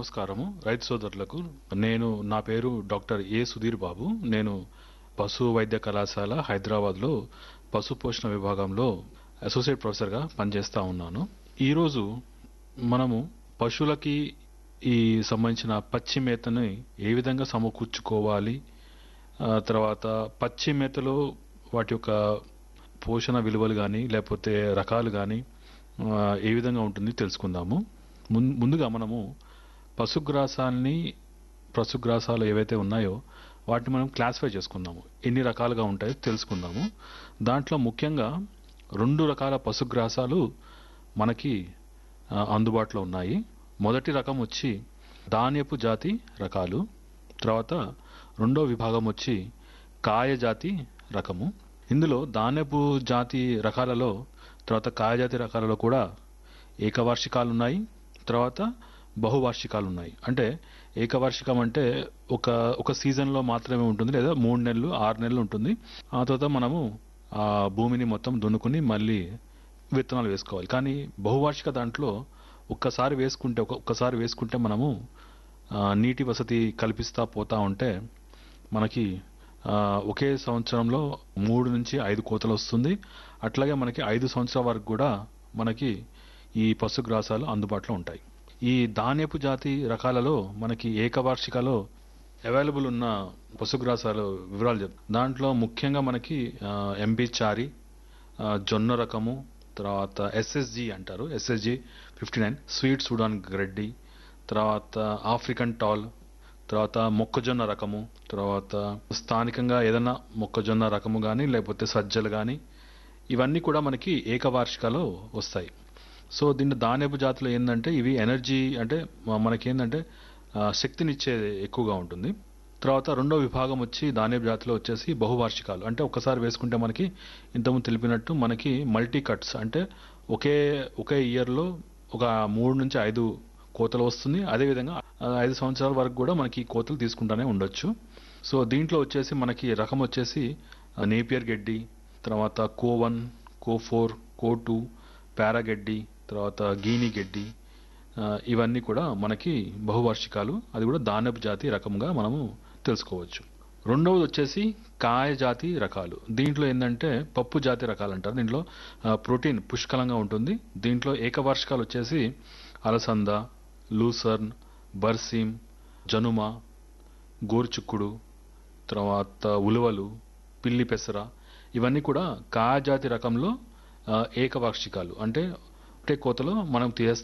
నమస్కారము రైతు సోదరులకు నేను నా పేరు డాక్టర్ ఏ సుధీర్ బాబు నేను పశు వైద్య కళాశాల హైదరాబాద్లో పశు పోషణ విభాగంలో అసోసియేట్ ప్రొఫెసర్గా పనిచేస్తా ఉన్నాను ఈరోజు మనము పశువులకి ఈ సంబంధించిన పచ్చి మేతని ఏ విధంగా సమకూర్చుకోవాలి ఆ, తర్వాత పచ్చి మేతలో వాటి యొక్క పోషణ విలువలు కానీ లేకపోతే రకాలు కానీ ఏ విధంగా ఉంటుంది తెలుసుకుందాము ముం- ముందుగా మనము పశుగ్రాసాల్ని పశుగ్రాసాలు ఏవైతే ఉన్నాయో వాటిని మనం క్లాసిఫై చేసుకుందాము ఎన్ని రకాలుగా ఉంటాయో తెలుసుకుందాము దాంట్లో ముఖ్యంగా రెండు రకాల పశుగ్రాసాలు మనకి ఆ, అందుబాటులో ఉన్నాయి మొదటి రకం వచ్చి ధాన్యపు జాతి రకాలు తర్వాత రెండో విభాగం వచ్చి కాయ జాతి రకము ఇందులో ధాన్యపు జాతి రకాలలో తర్వాత కాయ జాతి రకాలలో కూడా ఏకవార్షికాలు ఉన్నాయి తర్వాత బహువార్షికాలు ఉన్నాయి అంటే ఏకవార్షికం అంటే ఒక ఒక సీజన్లో మాత్రమే ఉంటుంది లేదా మూడు నెలలు ఆరు నెలలు ఉంటుంది ఆ తర్వాత మనము ఆ భూమిని మొత్తం దున్నుకుని మళ్ళీ విత్తనాలు వేసుకోవాలి కానీ బహువార్షిక దాంట్లో ఒక్కసారి వేసుకుంటే ఒక ఒక్కసారి వేసుకుంటే మనము ఆ, నీటి వసతి కల్పిస్తా పోతా ఉంటే మనకి ఆ, ఒకే సంవత్సరంలో మూడు నుంచి ఐదు కోతలు వస్తుంది అట్లాగే మనకి ఐదు సంవత్సరాల వరకు కూడా మనకి ఈ పశుగ్రాసాలు అందుబాటులో ఉంటాయి ఈ ధాన్యపు జాతి రకాలలో మనకి ఏకవార్షికలో అవైలబుల్ ఉన్న పశుగ్రాసాలు వివరాలు చెప్ దాంట్లో ముఖ్యంగా మనకి ఎంపీ చారి ఆ, జొన్న రకము తర్వాత ఎస్ఎస్జి అంటారు S S G fifty nine sweet Sudan గ్రెడ్డి తర్వాత ఆఫ్రికన్ టాల్ తర్వాత మొక్కజొన్న రకము తర్వాత స్థానికంగా ఏదైనా మొక్కజొన్న రకము కానీ లేకపోతే సజ్జలు కానీ ఇవన్నీ కూడా మనకి ఏకవార్షికలో వస్తాయి సో దీని ధాన్యపు జాతులు ఏంటంటే ఇవి ఎనర్జీ అంటే మ- మనకి ఏంటంటే ఆ, శక్తినిచ్చే ఎక్కువగా ఉంటుంది తర్వాత రెండో విభాగం వచ్చి ధాన్యపు జాతిలో వచ్చేసి బహువార్షికాలు అంటే ఒక్కసారి వేసుకుంటే మనకి ఇంతకుముందు తెలిపినట్టు మనకి మల్టీ కట్స్ అంటే ఒకే ఒకే ఇయర్లో ఒక మూడు నుంచి ఐదు కోతలు వస్తుంది అదేవిధంగా ఆ, ఐదు సంవత్సరాల వరకు కూడా మనకి ఈ కోతలు తీసుకుంటానే ఉండొచ్చు సో దీంట్లో వచ్చేసి మనకి రకం వచ్చేసి ఆ, నేపియర్ గడ్డి తర్వాత CO one CO four CO two పారాగడ్డి తర్వాత గీని గడ్డి ఆ, ఇవన్నీ కూడా మనకి బహువార్షికాలు అది కూడా దానపు జాతి రకంగా మనము తెలుసుకోవచ్చు రెండవది వచ్చేసి కాయ జాతి రకాలు దీంట్లో ఏంటంటే పప్పు జాతి రకాలు అంటారు దీంట్లో ఆ, ప్రోటీన్ పుష్కలంగా ఉంటుంది దీంట్లో ఏకవార్షికాలు వచ్చేసి అలసంద లూసర్న్ బర్సీమ్ జనుమ గోరుచుక్కుడు తర్వాత ఉలువలు పిల్లి పెసర ఇవన్నీ కూడా కాయ జాతి రకంలో ఆ, ఏకవార్షికాలు అంటే ఒకటే కోతలో మనం తీసేస్తాం